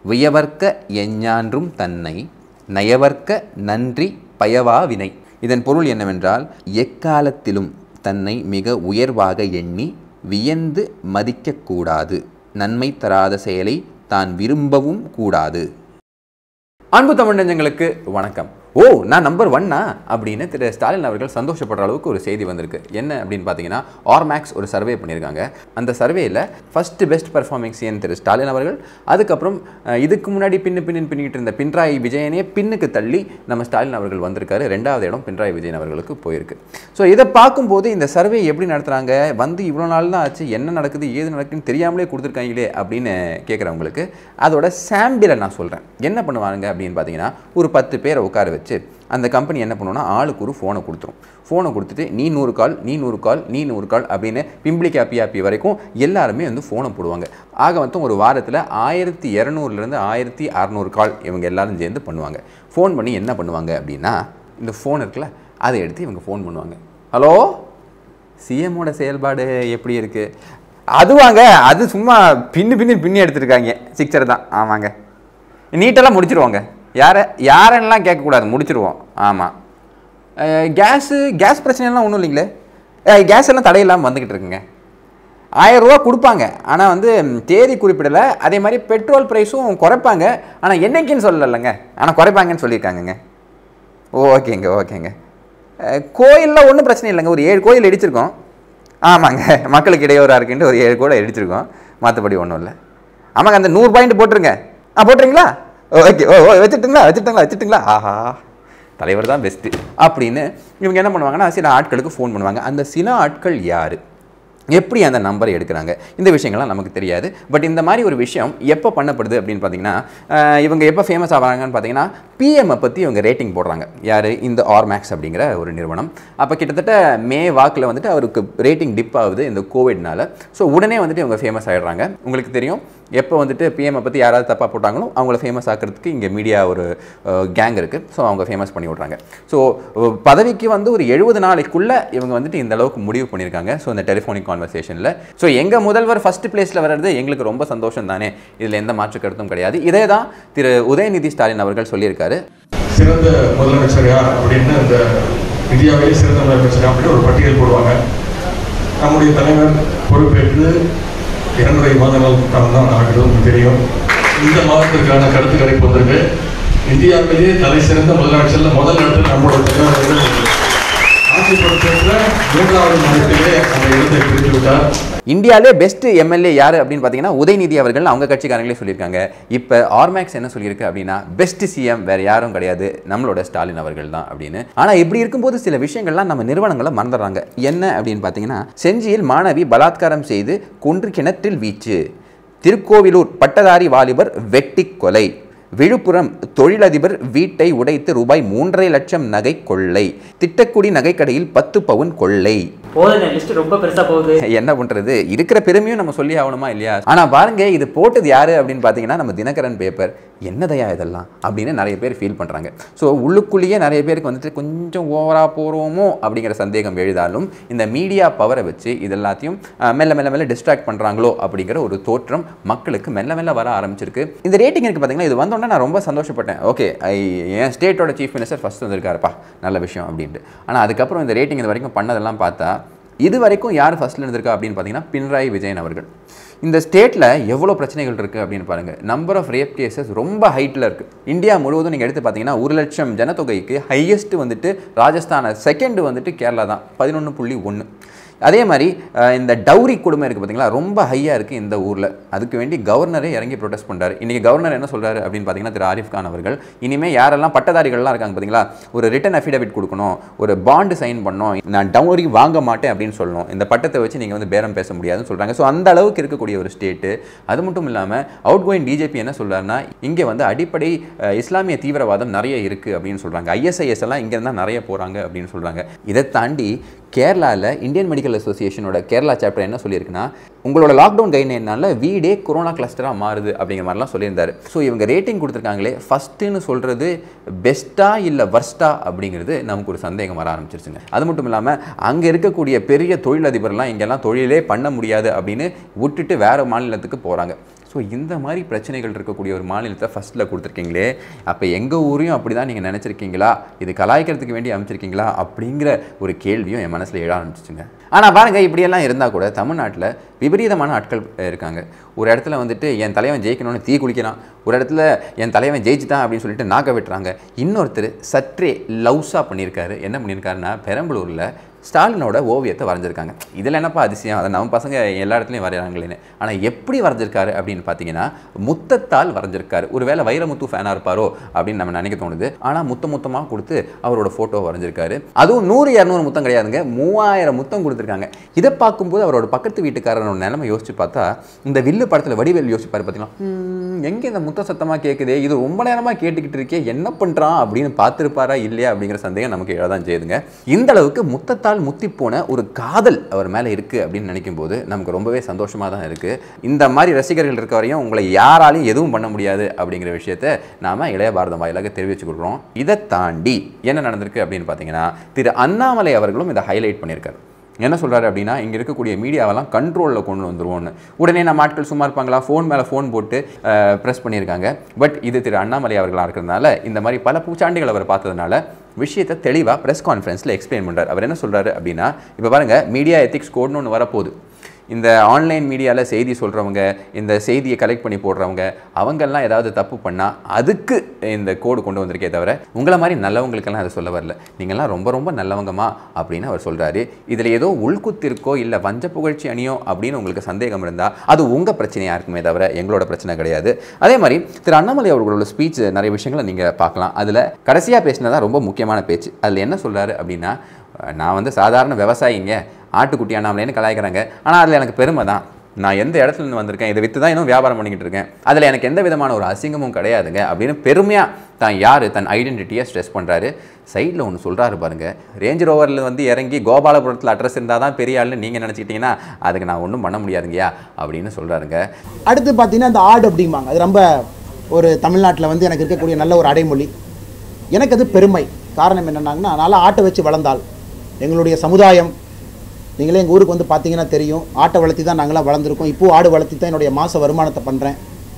வியவர்க்க எஞ்ஞான்றும் தன்னை நயவர்க்க நன்றி பயவா வினை இதன் பொருள் என்னவென்றால் எக்காலத்திலும் தன்னை மிக உயர்வாக எண்ணி வியந்து மதிக்கக்கூடாது நன்மை தராத செயலை தான் விரும்பவும் கூடாது அன்பு தமிழ் நெஞ்சங்களுக்கு வணக்கம் ஓ நான் நம்பர் ஒன்னா அப்படின்னு திரு ஸ்டாலின் அவர்கள் சந்தோஷப்படுற அளவுக்கு ஒரு செய்தி வந்திருக்கு என்ன அப்படின்னு பார்த்தீங்கன்னா ஆர்மேக்ஸ் ஒரு சர்வே பண்ணியிருக்காங்க அந்த சர்வேயில் first best performing CM Thiru Stalin அவர்கள் அதுக்கப்புறம் அஹ், இதுக்கு முன்னாடி பின்னு பின்னு பின்னிட்டு இருந்த பின்ராயி விஜயனே பின்னுக்கு தள்ளி நம்ம ஸ்டாலின் அவர்கள் வந்திருக்காரு ரெண்டாவது இடம் பின்ராயி விஜயன் அவர்களுக்கு போயிருக்கு ஸோ இதை பார்க்கும்போது இந்த சர்வே எப்படி நடத்துகிறாங்க வந்து இவ்வளோ நாள் தான் ஆச்சு என்ன நடக்குது ஏது நடக்குதுன்னு தெரியாமலே கொடுத்துருக்காங்களே அப்படின்னு கேட்குறவங்களுக்கு அதோட சாம்பிளை நான் சொல்கிறேன் என்ன பண்ணுவாங்க அப்படின்னு பார்த்தீங்கன்னா ஒரு பத்து பேரை உட்கார வச்சு அந்த கம்பெனி என்ன பண்ணுவோம்னா ஆளுக்கு ஒரு ஃபோனை கொடுத்துரும் ஃபோனை கொடுத்துட்டு நீ நூறு கால் நீ நூறு கால் நீ நூறு கால் அப்படின்னு பிம்பிளி காப்பி ஆப்பி வரைக்கும் எல்லாருமே வந்து ஃபோனை போடுவாங்க ஆக மொத்தம் ஒரு வாரத்தில் ஆயிரத்தி இரநூறுலேருந்து ஆயிரத்தி அறநூறு கால் இவங்க எல்லாரும் சேர்ந்து பண்ணுவாங்க ஃபோன் பண்ணி என்ன பண்ணுவாங்க அப்படின்னா இந்த ஃபோன் இருக்குல்ல அதை எடுத்து இவங்க ஃபோன் பண்ணுவாங்க ஹலோ சிஎம்மோட செயல்பாடு எப்படி இருக்குது அதுவாங்க அது சும்மா பின்னு பின்னு பின்னி எடுத்துருக்காங்க சிக்ஸர் தான் ஆமாங்க நீட்டெல்லாம் முடிச்சிருவாங்க யாரை யாரெல்லாம் கேட்கக்கூடாது முடிச்சிருவோம் ஆமாம் கேஸு கேஸ் பிரச்சனைலாம் ஒன்றும் இல்லைங்களே அஹ், கேஸ் எல்லாம் தடையில்லாமல் வந்துக்கிட்டு இருக்குங்க ஆயிரம் ரூபா கொடுப்பாங்க ஆனால் வந்து ம், தேதி குறிப்பிடலை அதே மாதிரி பெட்ரோல் ப்ரைஸும் குறைப்பாங்க ஆனால் என்னைக்குன்னு சொல்லலைங்க ஆனால் குறைப்பாங்கன்னு சொல்லியிருக்காங்கங்க ஓகேங்க ஓகேங்க கோயிலில் ஒன்றும் பிரச்சனை இல்லைங்க ஒரு ஏழு கோயில் இடிச்சிருக்கோம் ஆமாங்க மக்களுக்கு இடையூறாக இருக்குன்ட்டு ஒரு ஏழு கூட இடிச்சிருக்கோம் மற்றபடி ஒன்றும் இல்லை ஆமாங்க அந்த நூறு பாயிண்ட் போட்டுருங்க ஆ போட்டுறீங்களா ஓகே ஓ ஓ வச்சுட்டுங்களா வச்சுட்டுங்களா வச்சுட்டுங்களா ஆஹா தலைவர் தான் பெஸ்ட்டு அப்படின்னு இவங்க என்ன பண்ணுவாங்கன்னா சில ஆட்களுக்கு ஃபோன் பண்ணுவாங்க அந்த சில ஆட்கள் யார் எப்படி அந்த நம்பரை எடுக்கிறாங்க இந்த விஷயங்கள்லாம் நமக்கு தெரியாது பட் இந்த மாதிரி ஒரு விஷயம் எப்போ பண்ணப்படுது அப்படின்னு பார்த்தீங்கன்னா அஹ், இவங்க எப்போ ஃபேமஸ் ஆகிறாங்கன்னு பார்த்தீங்கன்னா பிஎம்ஐ பற்றி இவங்க ரேட்டிங் போடுறாங்க யார் இந்த ஆர்மேக்ஸ் அப்படிங்கிற ஒரு நிறுவனம் அப்போ கிட்டத்தட்ட மே வாக்கில் வந்துட்டு அவருக்கு ரேட்டிங் டிப் ஆகுது இந்த கோவிட்னால ஸோ உடனே வந்துட்டு இவங்க ஃபேமஸ் ஆகிடுறாங்க உங்களுக்கு தெரியும் எப்போ வந்துட்டு பிஎம்ஐ பற்றி யாராவது தப்பாக போட்டாங்களோ அவங்கள ஃபேமஸ் ஆக்கிறதுக்கு இங்கே மீடியா ஒரு கேங் இருக்குது ஸோ அவங்க ஃபேமஸ் பண்ணி விட்றாங்க ஸோ பதவிக்கு வந்து ஒரு எழுபது நாளைக்குள்ளே இவங்க வந்துட்டு இந்த அளவுக்கு முடிவு பண்ணியிருக்காங்க ஸோ இந்த டெலிஃபோனிக் கான்வர்சேஷனில் ஸோ எங்கள் முதல்வர் ஃபஸ்ட் பிளேஸில் வர்றது எங்களுக்கு ரொம்ப சந்தோஷம் தானே இதில் எந்த மாற்று கருத்தும் கிடையாது இதே தான் திரு உதயநிதி ஸ்டாலின் அவர்கள் சொல்லியிருக்காரு சிறந்த முதலமைச்சர் யார் அப்படின்னு இந்த இந்தியாவிலே சிறந்த முதலமைச்சர் யார் அப்படின்னு ஒரு பட்டியல் போடுவாங்க நம்முடைய தலைவர் பொறுப்பேற்று இரண்டரை மாதங்கள் காலம் தான் ஆகிறது உங்களுக்கு தெரியும் இந்த மாதத்திற்கான கருத்து கணிப்பு வந்திருக்கு இந்தியாவிலேயே தலை சிறந்த முதலமைச்சர்ல முதல் இடத்தில் நம்முடைய தலைவர் அவர்கள் ஆட்சி பொறுப்பேற்ற மூன்றாவது மாதத்திலே அந்த இடத்தை பிடித்து விட்டார் இந்தியாவிலே பெஸ்ட் எம்எல்ஏ யார் அப்படின்னு பார்த்தீங்கன்னா உதயநிதி அவர்கள் அவங்க கட்சிக்காரங்களே சொல்லியிருக்காங்க இப்போ ஆர்மேக்ஸ் என்ன சொல்லியிருக்கு அப்படின்னா பெஸ்ட் சிஎம் வேற யாரும் கிடையாது நம்மளோட ஸ்டாலின் அவர்கள் தான் அப்படின்னு ஆனால் இப்படி இருக்கும்போது சில விஷயங்கள்லாம் நம்ம நிறுவனங்களை மறந்துடுறாங்க என்ன அப்படின்னு பார்த்தீங்கன்னா செஞ்சியில் மாணவி பலாத்காரம் செய்து கொன்று கிணற்றில் வீச்சு திருக்கோவிலூர் பட்டதாரி வாலிபர் வெட்டி கொலை விழுப்புரம் தொழிலதிபர் வீட்டை உடைத்து ரூபாய் மூன்றரை லட்சம் நகை கொள்ளை திட்டக்குடி நகைக்கடையில் பத்து பவுன் கொள்ளை போதுங்க லிஸ்ட் ரொம்ப பெருசா போகுது என்ன பண்றது இருக்கிற பெருமையும் நம்ம சொல்லி ஆகணுமா இல்லையா ஆனா பாருங்க இது போட்டது யாரு அப்படின்னு பார்த்தீங்கன்னா நம்ம தினகரன் பேப்பர் என்னதையா இதெல்லாம் அப்படின்னு நிறைய பேர் ஃபீல் பண்றாங்க ஸோ உள்ளுக்குள்ளேயே நிறைய பேருக்கு வந்துட்டு கொஞ்சம் ஓவரா போறோமோ அப்படிங்கிற சந்தேகம் எழுதாலும் இந்த மீடியா பவரை வச்சு இது எல்லாத்தையும் அஹ், மெல்ல மெல்ல மெல்ல டிஸ்ட்ராக்ட் பண்றாங்களோ அப்படிங்கிற ஒரு தோற்றம் மக்களுக்கு மெல்ல மெல்ல வர ஆரம்பிச்சிருக்கு இந்த ரேட்டிங் இருக்கு பார்த்தீங்கன்னா இது வந்தோடனே நான் ரொம்ப சந்தோஷப்பட்டேன் ஓகே என் ஸ்டேட்டோட சீஃப் மினிஸ்டர் ஃபர்ஸ்ட் வந்திருக்காருப்பா நல்ல விஷயம் அப்படின்ட்டு ஆனால் அதுக்கப்புறம் இந்த ரேட்டிங் இது வரைக்கும் பண்ணதெல்லாம் பார்த்தா இது வரைக்கும் யார் ஃபர்ஸ்ட்ல இருந்திருக்கா அப்படின்னு பார்த்தீங்கன்னா பினராயி விஜயன் அவர்கள் இந்த ஸ்டேட்டில் எவ்வளோ பிரச்சனைகள் இருக்குது அப்படின்னு பாருங்கள் நம்பர் ஆஃப் ரேப் கேசஸ் ரொம்ப ஹைட்டில் இருக்குது இந்தியா முழுவதும் நீங்கள் எடுத்து பார்த்தீங்கன்னா ஒரு லட்சம் ஜனத்தொகைக்கு ஹையஸ்ட் வந்துட்டு ராஜஸ்தான செகண்ட் வந்துட்டு கேரளா தான் பதினொன்று புள்ளி ஒன்று அதே மாதிரி அஹ், இந்த டவுரி கொடுமை இருக்குது பார்த்தீங்களா ரொம்ப ஹையாக இருக்குது இந்த ஊரில் அதுக்கு வேண்டி கவர்னரே இறங்கி ப்ரொடெஸ்ட் பண்ணுறாரு இன்றைக்கி கவர்னர் என்ன சொல்கிறாரு அப்படின்னு பார்த்தீங்கன்னா திரு ஆரிஃப் கான் அவர்கள் இனிமேல் யாரெல்லாம் பட்டதாரிகள்லாம் இருக்காங்க பார்த்தீங்களா ஒரு ரிட்டன் அஃபிடவிட் கொடுக்கணும் ஒரு பாண்டு சைன் பண்ணணும் நான் டவுரி வாங்க மாட்டேன் அப்படின்னு சொல்லணும் இந்த பட்டத்தை வச்சு நீங்கள் வந்து பேரம் பேச முடியாதுன்னு சொல்கிறாங்க ஸோ அந்த அளவுக்கு இருக்கக்கூடிய ஒரு ஸ்டேட்டு அது மட்டும் இல்லாமல் அவுட் கோயிங் டிஜிபி என்ன சொல்றாருன்னா இங்கே வந்து அடிப்படை அஹ், இஸ்லாமிய தீவிரவாதம் நிறைய இருக்குது அப்படின்னு சொல்கிறாங்க ஐஎஸ்ஐஎஸ் எல்லாம் இங்கே தான் நிறைய போகிறாங்க அப்படின்னு சொல்கிறாங்க இதை தாண்டி கேரளாவில் இந்தியன் மெடிக்கல் அசோசியேஷனோட கேரளா சாப்டர் என்ன சொல்லியிருக்குன்னா உங்களோட லாக்டவுன் கைட்லைனால வீடே கொரோனா கிளஸ்டராக மாறுது அப்படிங்கிற மாதிரிலாம் சொல்லியிருந்தாரு ஸோ இவங்க ரேட்டிங் கொடுத்துருக்காங்களே ஃபஸ்ட்டுன்னு சொல்கிறது பெஸ்ட்டா இல்லை வர்ஸ்டா அப்படிங்கிறது நமக்கு ஒரு சந்தேகம் வர ஆரம்பிச்சிருச்சுங்க அது மட்டும் இல்லாமல் அங்கே இருக்கக்கூடிய பெரிய தொழிலதிபர்லாம் இங்கெல்லாம் தொழிலே பண்ண முடியாது அப்படின்னு விட்டுட்டு வேறு மாநிலத்துக்கு போகிறாங்க ஸோ இந்த மாதிரி பிரச்சனைகள் இருக்கக்கூடிய ஒரு மாநிலத்தை ஃபஸ்ட்டில் கொடுத்துருக்கீங்களே அப்போ எங்கள் ஊரையும் அப்படி தான் நீங்கள் நினச்சிருக்கீங்களா இது கலாய்க்கிறதுக்கு வேண்டி அமைச்சிருக்கீங்களா அப்படிங்கிற ஒரு கேள்வியும் என் மனசில் எழ ஆரம்பிச்சிச்சுங்க ஆனால் பாருங்கள் இப்படியெல்லாம் இருந்தால் கூட தமிழ்நாட்டில் விபரீதமான ஆட்கள் இருக்காங்க ஒரு இடத்துல வந்துட்டு என் தலைவன் ஜெயிக்கணும்னு தீ குளிக்கிறான் ஒரு இடத்துல என் தலைவன் ஜெயிச்சிட்டான் அப்படின்னு சொல்லிட்டு நாக்க வெட்டுறாங்க இன்னொருத்தர் சற்றே லவ்ஸாக பண்ணியிருக்காரு என்ன பண்ணியிருக்காருன்னா பெரம்பலூரில் ஸ்டாலினோட ஓவியத்தை வரைஞ்சிருக்காங்க இதில் என்னப்பா அதிசயம் அதை நம்ம பசங்க எல்லா இடத்துலையும் வரைகிறாங்களேன்னு ஆனால் எப்படி வரைஞ்சிருக்காரு அப்படின்னு பார்த்தீங்கன்னா முத்தத்தால் வரைஞ்சிருக்காரு ஒருவேளை வைரமுத்து ஃபேனாக இருப்பாரோ அப்படின்னு நம்ம நினைக்க தோணுது ஆனால் முத்த முத்தமாக கொடுத்து அவரோட ஃபோட்டோ வரைஞ்சிருக்காரு அதுவும் நூறு இரநூறு முத்தம் கிடையாதுங்க மூவாயிரம் முத்தம் கொடுத்துருக்காங்க இதை பார்க்கும்போது அவரோட பக்கத்து வீட்டுக்காரனோட நிலைமை யோசிச்சு பார்த்தா இந்த வில்லு படத்தில் வடிவேல் யோசிப்பாரு பார்த்தீங்களா எங்கே இந்த முத்த சத்தமாக கேட்குதே இது ரொம்ப நேரமாக கேட்டுக்கிட்டு இருக்கே என்ன பண்ணுறான் அப்படின்னு பார்த்துருப்பாரா இல்லையா அப்படிங்கிற சந்தேகம் நமக்கு எழதான் செய்யுதுங்க இந்த அளவுக்கு முத்தத்தால் முத்தி போன ஒரு காதல் அவர் மேலே இருக்குது அப்படின்னு நினைக்கும் போது நமக்கு ரொம்பவே சந்தோஷமாக தான் இருக்குது இந்த மாதிரி ரசிகர்கள் இருக்க வரையும் உங்களை யாராலையும் எதுவும் பண்ண முடியாது அப்படிங்கிற விஷயத்த நாம இளைய பாரதம் வாயிலாக தெரிவிச்சு கொடுக்குறோம் இதை தாண்டி என்ன நடந்திருக்கு அப்படின்னு பார்த்தீங்கன்னா திரு அண்ணாமலை அவர்களும் இதை ஹைலைட் பண்ணியிருக்காரு என்ன சொல்கிறாரு அப்படின்னா இங்கே இருக்கக்கூடிய மீடியாவெல்லாம் கண்ட்ரோலில் கொண்டு வந்துருவோன்னு உடனே நம்ம ஆட்கள் சும்மா இருப்பாங்களா ஃபோன் மேலே ஃபோன் போட்டு ப்ரெஸ் பண்ணியிருக்காங்க பட் இது திரு அண்ணாமலை அவர்களாக இருக்கிறதுனால இந்த மாதிரி பல பூச்சாண்டிகள் அவர் பார்த்ததுனால விஷயத்தை தெளிவாக ப்ரெஸ் கான்ஃபரன்ஸில் எக்ஸ்பிளைன் பண்ணுறாரு அவர் என்ன சொல்கிறாரு அப்படின்னா இப்போ பாருங்கள் மீடியா எத்திக்ஸ் கோட்னு ஒன்று வரப்போகுது இந்த ஆன்லைன் மீடியாவில் செய்தி சொல்கிறவங்க இந்த செய்தியை கலெக்ட் பண்ணி போடுறவங்க அவங்கெல்லாம் ஏதாவது தப்பு பண்ணால் அதுக்கு இந்த கோடு கொண்டு வந்திருக்கே தவிர உங்களை மாதிரி நல்லவங்களுக்கெல்லாம் அதை சொல்ல வரல நீங்கள்லாம் ரொம்ப ரொம்ப நல்லவங்கம்மா அப்படின்னு அவர் சொல்கிறாரு இதில் ஏதோ உள்குத்திருக்கோ இல்லை வஞ்ச புகழ்ச்சி அணியோ அப்படின்னு உங்களுக்கு சந்தேகம் இருந்தால் அது உங்கள் பிரச்சனையாக இருக்குமே தவிர எங்களோட பிரச்சனை கிடையாது அதே மாதிரி திரு அண்ணாமலை அவர்களோட ஸ்பீச் நிறைய விஷயங்களை நீங்கள் பார்க்கலாம் அதில் கடைசியாக பேசினதான் ரொம்ப முக்கியமான பேச்சு அதில் என்ன சொல்கிறாரு அப்படின்னா நான் வந்து சாதாரண விவசாயிங்க ஆட்டுக்குட்டி அண்ணாமலைன்னு கலாய்க்கிறாங்க ஆனால் அதில் எனக்கு பெருமை தான் நான் எந்த இடத்துல இருந்து வந்திருக்கேன் இதை விற்று தான் இன்னும் வியாபாரம் பண்ணிக்கிட்டு இருக்கேன் அதில் எனக்கு எந்த விதமான ஒரு அசிங்கமும் கிடையாதுங்க அப்படின்னு பெருமையாக தான் யார் தன் ஐடென்டிட்டியை ஸ்ட்ரெஸ் பண்ணுறாரு சைடில் ஒன்று சொல்கிறாரு பாருங்க ரேஞ்ச் ரோவரில் வந்து இறங்கி கோபாலபுரத்தில் அட்ரஸ் இருந்தால் தான் பெரிய ஆள்னு நீங்கள் நினச்சிக்கிட்டீங்கன்னா அதுக்கு நான் ஒன்றும் பண்ண முடியாதுங்கய்யா அப்படின்னு சொல்கிறாருங்க அடுத்து பார்த்தீங்கன்னா இந்த ஆடு அப்படிம்பாங்க அது ரொம்ப ஒரு தமிழ்நாட்டில் வந்து எனக்கு இருக்கக்கூடிய நல்ல ஒரு அடைமொழி எனக்கு அது பெருமை காரணம் என்னன்னாங்கன்னா நல்லா ஆட்டை வச்சு வளர்ந்தால் எங்களுடைய சமுதாயம் நீங்களே எங்கள் ஊருக்கு வந்து பார்த்தீங்கன்னா தெரியும் ஆட்டை வளர்த்தி தான் நாங்களாம் வளர்ந்துருக்கோம் இப்போது ஆடு வளர்த்தி தான் என்னுடைய மாத வருமானத்தை பண்ணுறேன்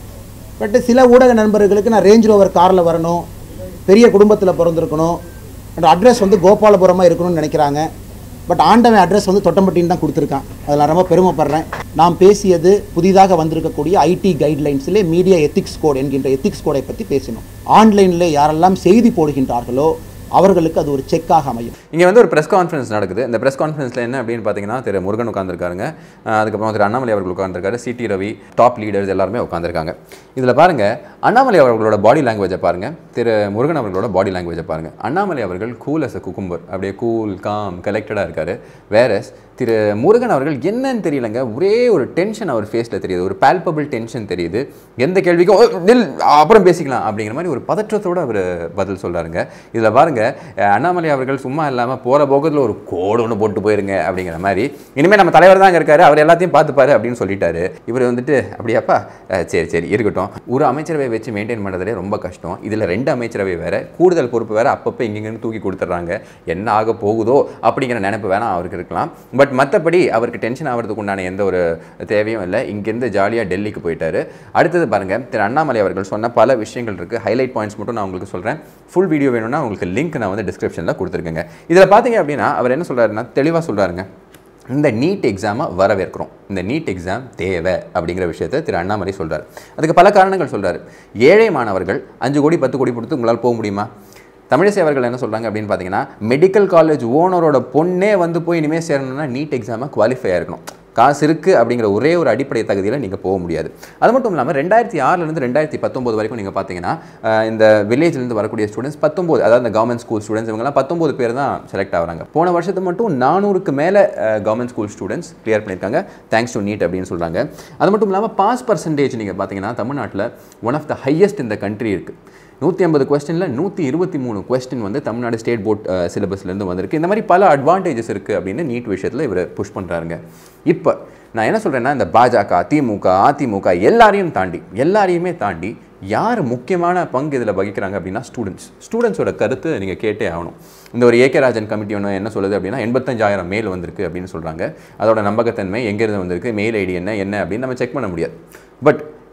பட் சில ஊடக நண்பர்களுக்கு நான் ரேஞ்ச் ரோவர் காரில் வரணும் பெரிய குடும்பத்தில் பிறந்திருக்கணும் என்னோட அட்ரஸ் வந்து கோபாலபுரமாக இருக்கணும்னு நினைக்கிறாங்க பட் ஆண்டவன் அட்ரஸ் வந்து தொட்டம்பட்டின்னு தான் கொடுத்துருக்கான் அதில் நான் ரொம்ப பெருமைப்படுறேன் நாம் பேசியது புதிதாக வந்திருக்கக்கூடிய ஐடி கைட்லைன்ஸிலே மீடியா எத்திக்ஸ் கோட் என்கின்ற எத்திக்ஸ் கோடை பற்றி பேசினோம் ஆன்லைனில் யாரெல்லாம் செய்தி போடுகின்றார்களோ அவர்களுக்கு அது ஒரு செக்காக அமையும் இங்கே வந்து ஒரு ப்ரெஸ் கான்ஃபரன்ஸ் நடக்குது இந்த ப்ரெஸ் கான்ஃபரன்ஸில் என்ன அப்படின்னு பார்த்தீங்கன்னா திரு முருகன் உட்காந்துருக்காருங்க அதுக்கப்புறம் திரு அண்ணாமலை அவர்கள் உட்காந்துருக்காரு சிடி ரவி டாப் லீடர்ஸ் எல்லாருமே உட்காந்துருக்காங்க இதில் பாருங்கள் அண்ணாமலை அவர்களோட பாடி லாங்குவேஜை பாருங்கள் திரு முருகன் அவர்களோட பாடி லாங்குவேஜை பாருங்கள் அண்ணாமலை அவர்கள் கூல் அஸ் அ குக்கும்பர் அப்படியே கூல் காம் கலெக்டடாக இருக்கார் வேற திரு முருகன் அவர்கள் என்னன்னு தெரியலங்க ஒரே ஒரு டென்ஷன் அவர் ஃபேஸில் தெரியுது ஒரு பால்பபிள் டென்ஷன் தெரியுது எந்த கேள்விக்கும் "ஓ, நில் அப்புறம் பேசிக்கலாம் அப்படிங்கிற மாதிரி ஒரு பதற்றத்தோடு அவர் பதில் சொல்கிறாருங்க இதில் பாருங்க அஹ், அண்ணாமலை அவர்கள் சும்மா இல்லாமல் போகிற போகத்தில் ஒரு கோடு ஒன்று போட்டு போயிருங்க அப்படிங்கிற மாதிரி இனிமேல் நம்ம தலைவர் தாங்க இருக்காரு அவர் எல்லாத்தையும் பார்த்துப்பாரு அப்படின்னு சொல்லிட்டாரு இவர் வந்துட்டு அப்படியாப்பா அஹ், சரி சரி இருக்கட்டும் ஒரு அமைச்சரவை வச்சு மெயின்டைன் பண்ணுறதுலே ரொம்ப கஷ்டம் இதில் ரெண்டு அமைச்சரவை வேற கூடுதல் பொறுப்பு வேற அப்பப்போ இங்கேருந்து தூக்கி கொடுத்துட்றாங்க என்ன ஆக போகுதோ அப்படிங்கிற நினைப்பு வேணா அவருக்கு இருக்கலாம் பட் மற்றபடி அவருக்கு டென்ஷன் ஆகிறதுக்கு உண்டான எந்த ஒரு தேவையும் இல்லை இங்கேருந்து ஜாலியாக டெல்லிக்கு போயிட்டாரு அடுத்தது பாருங்க திரு அண்ணாமலை அவர்கள் சொன்ன பல விஷயங்கள் இருக்குது ஹைலைட் பாயிண்ட்ஸ் மட்டும் நான் உங்களுக்கு சொல்கிறேன் ஃபுல் வீடியோ வேணும்னா உங்களுக்கு லிங்க் நான் வந்து டிஸ்கிரிப்ஷனில் கொடுத்துருக்கேங்க இதில் பார்த்தீங்க அப்படின்னா அவர் என்ன சொல்றாருன்னா தெளிவாக சொல்றாருங்க இந்த நீட் எக்ஸாமை வரவேற்கிறோம் இந்த நீட் எக்ஸாம் தேவை அப்படிங்கிற விஷயத்தை திரு அண்ணாமலை சொல்றாரு அதுக்கு பல காரணங்கள் சொல்றாரு ஏழை மாணவர்கள் அஞ்சு கோடி பத்து கோடி கொடுத்து உங்களால் போக முடியுமா தமிழிசை அவர்கள் என்ன சொல்கிறாங்க அப்படின்னு பார்த்தீங்கன்னா மெடிக்கல் காலேஜ் ஓனரோட பொண்ணே வந்து போய் இனிமேல் சேரணும்னா நீட் எக்ஸாமை குவாலிஃபை ஆயிருக்கணும் காசு இருக்குது அப்படிங்கிற ஒரே ஒரு அடிப்படை தகுதியில் நீங்கள் போக முடியாது அது மட்டும் இல்லாமல் ரெண்டாயிரத்தி ஆறுலேருந்து ரெண்டாயிரத்தி பத்தொம்போது வரைக்கும் நீங்கள் பார்த்தீங்கன்னா அஹ், இந்த வில்லேஜ்லேருந்து வரக்கூடிய ஸ்டூடெண்ட்ஸ் பத்தொம்போது அதாவது இந்த கவர்மெண்ட் ஸ்கூல் ஸ்டூடெண்ட்ஸ் இவங்கெல்லாம் பத்தொம்போது பேர் தான் செலக்ட் ஆகுறாங்க போன வருஷத்து மட்டும் நானூறுக்கு மேலே கவர்மெண்ட் ஸ்கூல் ஸ்டூடெண்ட்ஸ் கிளியர் பண்ணியிருக்காங்க தேங்க்ஸ் டு நீட் அப்படின்னு சொல்கிறாங்க அது மட்டும் இல்லாமல் பாஸ் பர்சன்டேஜ் நீங்கள் பார்த்தீங்கன்னா தமிழ்நாட்டில் ஒன் ஆஃப் த ஹையஸ்ட் இந்த கண்ட்ரி இருக்குது நூற்றி ஐம்பது கொஸ்டினில் நூற்றி இருபத்தி மூணு கொஸ்டின் வந்து தமிழ்நாடு ஸ்டேட் போர்ட் சிலபஸ்லேருந்து வந்திருக்கு இந்த மாதிரி பல அட்வான்டேஜஸ் இருக்குது அப்படின்னு நீட் விஷயத்தில் இவர் புஷ் பண்ணுறாருங்க இப்போ நான் என்ன சொல்கிறேன்னா இந்த பாஜக திமுக அதிமுக எல்லாரையும் தாண்டி எல்லாரையுமே தாண்டி யார் முக்கியமான பங்கு இதில் வகிக்கிறாங்க அப்படின்னா ஸ்டூடெண்ட்ஸ் ஸ்டூடெண்ட்ஸோட கருத்து நீங்கள் கேட்டே ஆகணும் இந்த ஒரு ஏகே ராஜன் கமிட்டி ஒன்று என்ன சொல்லுது அப்படின்னா எண்பத்தஞ்சாயிரம் மெயில் வந்திருக்கு அப்படின்னு சொல்கிறாங்க அதோட நம்பகத்தன்மை எங்கேருந்து வந்திருக்கு மெயில் ஐடி என்ன என்ன அப்படின்னு நம்ம செக் பண்ண முடியாது பட்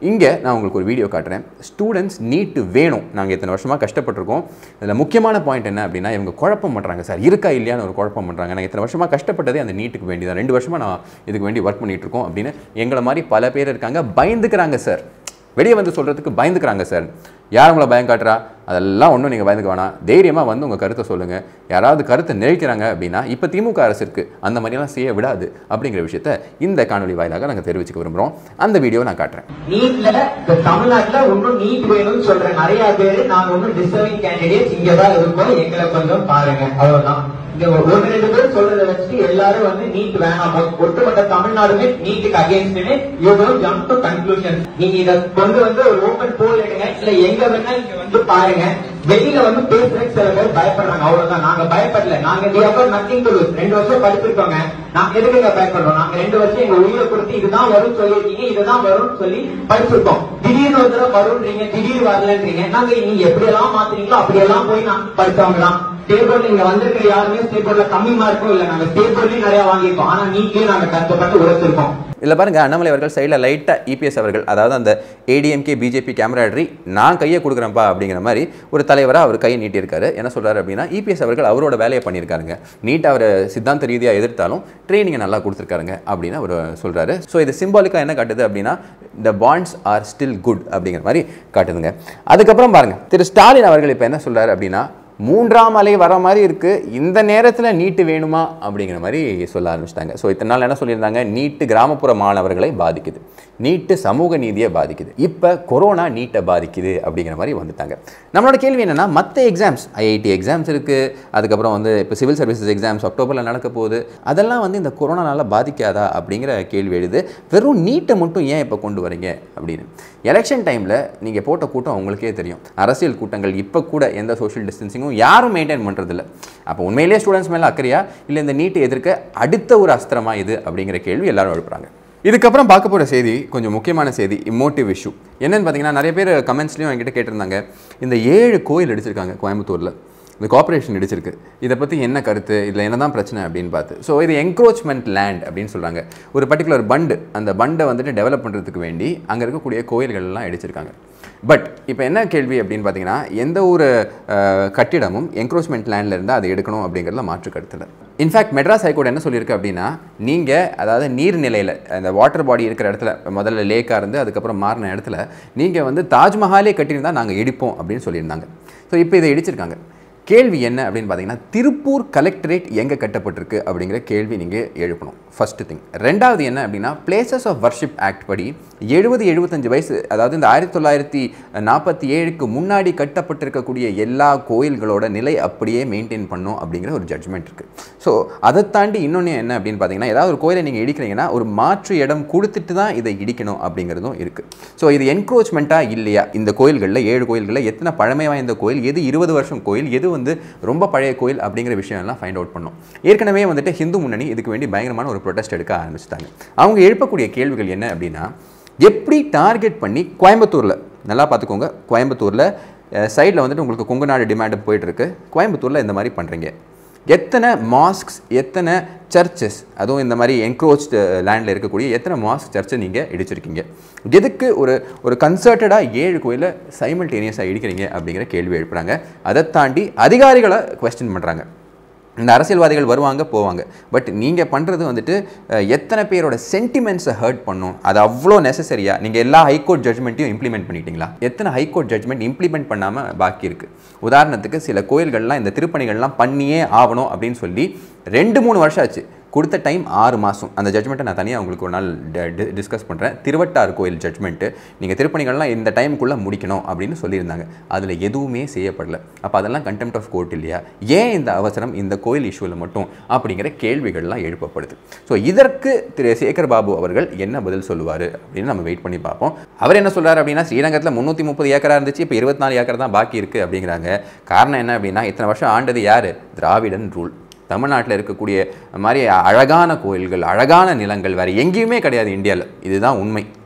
இங்கே நான் உங்களுக்கு ஒரு வீடியோ காட்டுறேன் ஸ்டூடெண்ட்ஸ் நீட்டு வேணும் நாங்கள் இத்தனை வருஷமாக கஷ்டப்பட்டிருக்கோம் இதில் முக்கியமான பாயிண்ட் என்ன அப்படின்னா இவங்க குழப்பம் பண்ணுறாங்க சார் இருக்கா இல்லையான்னு ஒரு குழப்பம் பண்ணுறாங்க நாங்கள் இத்தனை வருஷமாக கஷ்டப்பட்டதே அந்த நீட்டுக்கு வேண்டி தான் ரெண்டு வருஷமாக நான் இதுக்கு வேண்டி ஒர்க் பண்ணிட்டு இருக்கோம் அப்படின்னு எங்களை மாதிரி பல பேர் இருக்காங்க பயந்துக்கிறாங்க சார் வெளியே வந்து சொல்கிறதுக்கு பயந்துக்கிறாங்க சார் யார் உங்களை பயம் காட்டுறா அதெல்லாம் ஒன்றும் நீங்கள் பயந்துக்க வேணாம் தைரியமாக வந்து உங்கள் கருத்தை சொல்லுங்கள் யாராவது கருத்தை நினைக்கிறாங்க அப்படின்னா இப்போ திமுக அரசு இருக்குது அந்த மாதிரியெல்லாம் செய்ய விடாது அப்படிங்கிற விஷயத்த இந்த காணொலி வாயிலாக நாங்கள் தெரிவிச்சுக்க விரும்புகிறோம் அந்த வீடியோ நான் காட்டுறேன் நீட்ல இந்த தமிழ்நாட்டுல இன்னும் நீட் வேணும்னு சொல்ற நிறைய பேரு நாங்க ஒன்னும் டிசர்விங் கேண்டிடேட்ஸ் இங்கதான் இருக்கோம் எங்களை கொஞ்சம் பாருங்க அவ்வளவுதான் இங்க ஒன்று ரெண்டு பேர் சொல்றதை வச்சு எல்லாரும் வந்து நீட் வேணாம் ஒட்டுமொத்த தமிழ்நாடுமே நீட்டுக்கு அகேன்ஸ்ட்னு you don't jump to conclusion நீங்க இத கொண்டு வந்து ஒரு ஓபன் போல் எடுங்க இல்ல எங்க வேணா நீங்க வந்து பாருங்க வெளியில வந்து பேசுறதுக்கு சில பேர் பயப்படுறாங்க அவ்வளவுதான் நாங்க பயப்படல நாங்க we have got nothing to lose ரெண்டு வருஷம் படிச்சிருக்கோங்க நாங்க எதுக்குங்க பயப்படுறோம் நாங்க ரெண்டு வருஷம் எங்க உயிரை கொடுத்து இதுதான் வரும் சொல்லிருக்கீங்க இதுதான் வரும்னு சொல்லி படிச்சிருக்கோம் திடீர்னு ஒரு தடவை வரும்ன்றீங்க திடீர் வரலன்றீங்க நாங்க நீங்க எப்படி எல்லாம் மாத்துறீங்களோ அப்படியெல்லாம் போய் நான் படிச்சவங்க தான் ஸ்டேட் போர்ட்ல இங்க வந்திருக்கிற யாருமே ஸ்டேட் போர்ட்ல கம்மி மார்க்கும் இல்ல நாங்க ஸ்டேட் போர்ட்லயும் நிறைய வாங்கியிருக்கோம் ஆனா நீட்லயும் நாங்க கஷ்டப்பட்டு உழைச்சிருக்கோம் இதில் பாருங்க அண்ணாமலை அவர்கள் சைடில் லைட்டாக இபிஎஸ் அவர்கள் அதாவது அந்த ஏடிஎம்கே பிஜேபி கேமராட்ரி நான் கையை கொடுக்குறேன்ப்பா அப்படிங்கிற மாதிரி ஒரு தலைவராக அவர் கையை நீட்டியிருக்காரு என்ன சொல்றாரு அப்படின்னா இபிஎஸ் அவர்கள் அவரோட வேலையை பண்ணியிருக்காருங்க நீட் அவர் சித்தாந்த ரீதியாக எதிர்த்தாலும் ட்ரைனிங்கை நல்லா கொடுத்துருக்காருங்க அப்படின்னு அவர் சொல்றாரு ஸோ இது சிம்பாலிக்காக என்ன காட்டுது அப்படின்னா the bonds are still good அப்படிங்கிற மாதிரி காட்டுதுங்க அதுக்கப்புறம் பாருங்க திரு ஸ்டாலின் அவர்கள் இப்போ என்ன சொல்றாரு அப்படின்னா மூன்றாம் அலை வர மாதிரி இருக்குது இந்த நேரத்தில் நீட்டு வேணுமா அப்படிங்கிற மாதிரி சொல்ல ஆரம்பிச்சிட்டாங்க ஸோ இத்தனை நாள் என்ன சொல்லியிருந்தாங்க நீட்டு கிராமப்புற மாணவர்களை பாதிக்குது நீட்டு சமூக நீதியை பாதிக்குது இப்போ கொரோனா நீட்டை பாதிக்குது அப்படிங்கிற மாதிரி வந்துட்டாங்க நம்மளோட கேள்வி என்னென்னா மற்ற எக்ஸாம்ஸ் ஐஐடி எக்ஸாம்ஸ் இருக்குது அதுக்கப்புறம் வந்து இப்போ சிவில் சர்வீசஸ் எக்ஸாம்ஸ் அக்டோபரில் நடக்க போகுது அதெல்லாம் வந்து இந்த கொரோனானால பாதிக்காதா அப்படிங்கிற கேள்வி எழுது வெறும் நீட்டை மட்டும் ஏன் இப்போ கொண்டு வரீங்க அப்படின்னு எலெக்ஷன் டைமில் நீங்கள் போட்ட கூட்டம் உங்களுக்கே தெரியும் அரசியல் கூட்டங்கள் இப்போ கூட எந்த சோஷியல் டிஸ்டன்சிங்கும் யாரும் மெயின்டைன் பண்ணுறதில்ல அப்போ உண்மையிலேயே ஸ்டூடெண்ட்ஸ் மேலே அக்கறையா இல்லை இந்த நீட்டை எதிர்க்க அடுத்த ஒரு அஸ்திரமா இது அப்படிங்கிற கேள்வி எல்லாரும் எழுப்புறாங்க இதுக்கப்புறம் பார்க்க போகிற செய்தி கொஞ்சம் முக்கியமான செய்தி இமோட்டிவ் இஷ்யூ என்னன்னு பார்த்தீங்கன்னா நிறைய பேர் கமெண்ட்ஸ்லையும் என்கிட்ட கேட்டிருந்தாங்க இந்த ஏழு கோயில் அடிச்சிருக்காங்க கோயம்புத்தூரில் இந்த கார்ப்பரேஷன் இடிச்சிருக்கு இதை பற்றி என்ன கருத்து இதில் என்ன தான் பிரச்சனை அப்படின்னு பார்த்து ஸோ இது என்க்ரோச்மெண்ட் லேண்ட் அப்படின்னு சொல்கிறாங்க ஒரு பர்டிகுலர் பண்டு அந்த பண்டை வந்துட்டு டெவலப் பண்ணுறதுக்கு வேண்டி அங்கே இருக்கக்கூடிய கோயில்கள்லாம் இடிச்சிருக்காங்க பட் இப்போ என்ன கேள்வி அப்படின்னு பார்த்தீங்கன்னா எந்த ஒரு அஹ், கட்டிடமும் என்க்ரோச்மெண்ட் லேண்டில் இருந்தால் அதை எடுக்கணும் அப்படிங்கிறதுல மாற்று கருத்தில் இன்ஃபேக்ட் மெட்ராஸ் ஹைகோர்ட் என்ன சொல்லியிருக்கு அப்படின்னா நீங்கள் அதாவது நீர்நிலையில் அந்த வாட்டர் பாடி இருக்கிற இடத்துல முதல்ல லேக்காக இருந்து அதுக்கப்புறம் மாறின இடத்துல நீங்கள் வந்து தாஜ்மஹாலே கட்டியிருந்தால் நாங்கள் இடிப்போம் அப்படின்னு சொல்லியிருந்தாங்க ஸோ இப்போ இதை இடிச்சிருக்காங்க கேள்வி என்ன அப்படின்னு பார்த்தீங்கன்னா திருப்பூர் கலெக்டரேட் எங்கே கட்டப்பட்டிருக்கு அப்படிங்கிற கேள்வி நீங்கள் எழுப்பணும் ஃபர்ஸ்ட் திங் ரெண்டாவது என்ன அப்படின்னா பிளேசஸ் ஆஃப் வர்ஷிப் ஆக்ட் படி எழுபது எழுபத்தஞ்சு வயசு அதாவது இந்த ஆயிரத்தி தொள்ளாயிரத்தி நாற்பத்தி ஏழுக்கு முன்னாடி கட்டப்பட்டிருக்கக்கூடிய எல்லா கோயில்களோட நிலை அப்படியே மெயின்டைன் பண்ணும் அப்படிங்கிற ஒரு ஜட்ஜ்மெண்ட் இருக்குது ஸோ அதை தாண்டி இன்னொன்று என்ன அப்படின்னு பார்த்தீங்கன்னா ஏதாவது ஒரு கோயிலை நீங்கள் இடிக்கிறீங்கன்னா ஒரு மாற்று இடம் கொடுத்துட்டு தான் இதை இடிக்கணும் அப்படிங்கிறதும் இருக்குது ஸோ இது என்க்ரோச்மெண்ட்டாக இல்லையா இந்த கோயில்களில் ஏழு கோயில்களில் எத்தனை பழமை வாய்ந்த கோயில் எது இருபது வருஷம் கோயில் எது வந்து ரொம்ப பழைய கோயில் அப்படிங்கிற விஷயம் எல்லாம் ஃபைண்ட் அவுட் பண்ணோம் ஏற்கனவே வந்துட்டு ஹிந்து முன்னணி இதுக்கு வேண்டி பயங்கரமான ஒரு ப்ரொடெஸ்ட் எடுக்க ஆரம்பிச்சிட்டாங்க அவங்க எழுப்பக்கூடிய கேள்விகள் என்ன அப்படின்னா எப்படி டார்கெட் பண்ணி கோயம்புத்தூரில் நல்லா பார்த்துக்கோங்க கோயம்புத்தூரில் சைடில் வந்துட்டு உங்களுக்கு கொங்கு நாடு டிமாண்டு போயிட்டுருக்கு கோயம்புத்தூரில் இந்த மாதிரி பண்ணுறீங்க எத்தனை மாஸ்க்ஸ் எத்தனை சர்ச்சஸ் அதுவும் இந்த மாதிரி என்க்ரோச்டு லேண்டில் இருக்கக்கூடிய எத்தனை மாஸ்க் சர்ச்சை நீங்கள் இடிச்சிருக்கீங்க எதுக்கு ஒரு ஒரு கன்சர்ட்டடாக ஏழு கோயிலை சைமல்டேனியஸாக இடிக்கிறீங்க அப்படிங்கிற கேள்வி எழுப்புறாங்க அதை தாண்டி அதிகாரிகளை கொஸ்டின் பண்ணுறாங்க இந்த அரசியல்வாதிகள் வருவாங்க போவாங்க பட் நீங்கள் பண்ணுறது வந்துட்டு அஹ், எத்தனை பேரோட சென்டிமெண்ட்ஸை ஹர்ட் பண்ணும் அது அவ்வளோ நெசசரியா நீங்கள் எல்லா ஹைகோர்ட் ஜட்மெண்ட்டையும் இம்ப்ளிமெண்ட் பண்ணிட்டீங்களா எத்தனை ஹைகோர்ட் ஜட்மெண்ட் இம்ப்ளிமெண்ட் பண்ணாமல் பாக்கி இருக்குது உதாரணத்துக்கு சில கோயில்கள்லாம் இந்த திருப்பணிகள்லாம் பண்ணியே ஆகணும் அப்படின்னு சொல்லி ரெண்டு மூணு வருஷம் ஆச்சு கொடுத்த டைம் ஆறு மாதம் அந்த ஜட்மெண்ட்டை நான் தனியாக உங்களுக்கு ஒரு நாள் டிஸ்கஸ் பண்ணுறேன் திருவட்டார் கோயில் ஜட்மெண்ட்டு நீங்கள் திருப்பணிகள்லாம் இந்த டைமுக்குள்ளே முடிக்கணும் அப்படின்னு சொல்லியிருந்தாங்க அதில் எதுவுமே செய்யப்படல அப்போ அதெல்லாம் கண்டெம்ட் ஆஃப் கோர்ட் இல்லையா ஏன் இந்த அவசரம் இந்த கோயில் இஷ்யூவில் மட்டும் அப்படிங்கிற கேள்விகள்லாம் எழுப்பப்படுது ஸோ இதற்கு திரு சேகர் பாபு அவர்கள் என்ன பதில் சொல்லுவார் அப்படின்னு நம்ம வெயிட் பண்ணி பார்ப்போம் அவர் என்ன சொல்றாரு அப்படின்னா ஸ்ரீரங்கத்தில் முந்நூற்றி முப்பது ஏக்கரா இருந்துச்சு இப்போ இருபத்தி நாலு ஏக்கர் தான் பாக்கி இருக்குது அப்படிங்கிறாங்க காரணம் என்ன அப்படின்னா இத்தனை வருஷம் ஆண்டது யார் திராவிடன் ரூல் தமிழ்நாட்டில் இருக்கக்கூடிய மாதிரி அழகான கோயில்கள் அழகான நிலங்கள் வேறு எங்கேயுமே கிடையாது இந்தியாவில் இதுதான் உண்மை